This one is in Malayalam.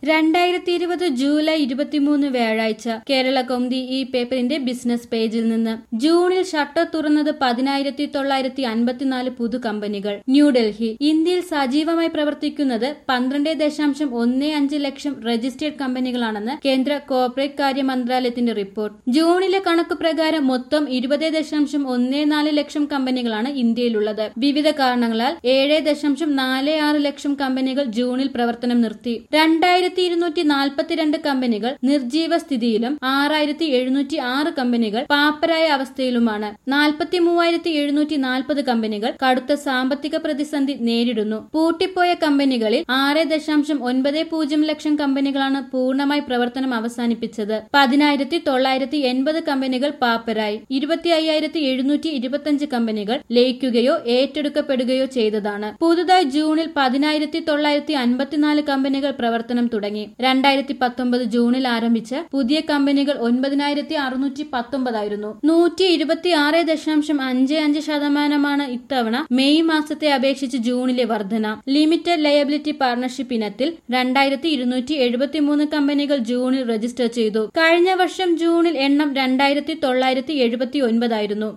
രണ്ടായിരത്തി ഇരുപത് ജൂലൈ ഇരുപത്തിമൂന്ന് വ്യാഴാഴ്ച കേരള കൗമുദി ഈ പേപ്പറിന്റെ ബിസിനസ് പേജിൽ നിന്ന് ജൂണിൽ ഷട്ടർ തുറന്നത് പതിനായിരത്തി തൊള്ളായിരത്തി അൻപത്തിനാല് പുതു കമ്പനികൾ ന്യൂഡൽഹി ഇന്ത്യയിൽ സജീവമായി പ്രവർത്തിക്കുന്നത് പന്ത്രണ്ട് ദശാംശം ഒന്ന് അഞ്ച് ലക്ഷം രജിസ്റ്റേർഡ് കമ്പനികളാണെന്ന് കേന്ദ്ര കോർപ്പറേറ്റ് കാര്യ മന്ത്രാലയത്തിന്റെ റിപ്പോർട്ട് ജൂണിലെ കണക്ക് പ്രകാരം മൊത്തം ഇരുപത് ദശാംശം ഒന്ന് നാല് ലക്ഷം കമ്പനികളാണ് ഇന്ത്യയിലുള്ളത് വിവിധ കാരണങ്ങളാൽ ഏഴ് ദശാംശം നാല് ആറ് ലക്ഷം കമ്പനികൾ ജൂണിൽ പ്രവർത്തനം നിർത്തി രണ്ടായിരത്തി ഇരുന്നൂറ്റി നാൽപ്പത്തിരണ്ട് കമ്പനികൾ നിർജീവ സ്ഥിതിയിലും ആറായിരത്തി എഴുന്നൂറ്റി ആറ് കമ്പനികൾ പാപ്പരായ അവസ്ഥയിലുമാണ് നാൽപ്പത്തി മൂവായിരത്തി എഴുന്നൂറ്റി നാൽപ്പത് കമ്പനികൾ കടുത്ത സാമ്പത്തിക പ്രതിസന്ധി നേരിടുന്നു പൂട്ടിപ്പോയ കമ്പനികളിൽ ആറ് ദശാംശം ഒൻപത് പൂജ്യം ലക്ഷം കമ്പനികളാണ് പൂർണ്ണമായി പ്രവർത്തനം അവസാനിപ്പിച്ചത് പതിനായിരത്തി തൊള്ളായിരത്തി എൺപത് കമ്പനികൾ പാപ്പരായി ഇരുപത്തി അയ്യായിരത്തി എഴുന്നൂറ്റി ഇരുപത്തിയഞ്ച് കമ്പനികൾ ലയിക്കുകയോ ഏറ്റെടുക്കപ്പെടുകയോ ചെയ്തതാണ് പുതുതായി ജൂണിൽ പതിനായിരത്തി തൊള്ളായിരത്തി അൻപത്തിനാല് കമ്പനികൾ പ്രവർത്തനം തുടങ്ങി രണ്ടായിരത്തി പത്തൊമ്പത് ജൂണിൽ ആരംഭിച്ച പുതിയ കമ്പനികൾ ഒൻപതിനായിരത്തി അറുന്നൂറ്റി പത്തൊമ്പതായിരുന്നു നൂറ്റി ഇരുപത്തി ആറ് ദശാംശം അഞ്ച് അഞ്ച് ശതമാനമാണ് ഇത്തവണ മെയ് മാസത്തെ അപേക്ഷിച്ച് ജൂണിലെ വർധന ലിമിറ്റഡ് ലയബിലിറ്റി പാർട്ണർഷിപ്പ് ഇനത്തിൽ രണ്ടായിരത്തി ഇരുന്നൂറ്റി എഴുപത്തി മൂന്ന് കമ്പനികൾ ജൂണിൽ രജിസ്റ്റർ ചെയ്തു കഴിഞ്ഞ വർഷം ജൂണിൽ എണ്ണം രണ്ടായിരത്തി തൊള്ളായിരത്തി എഴുപത്തി ഒൻപതായിരുന്നു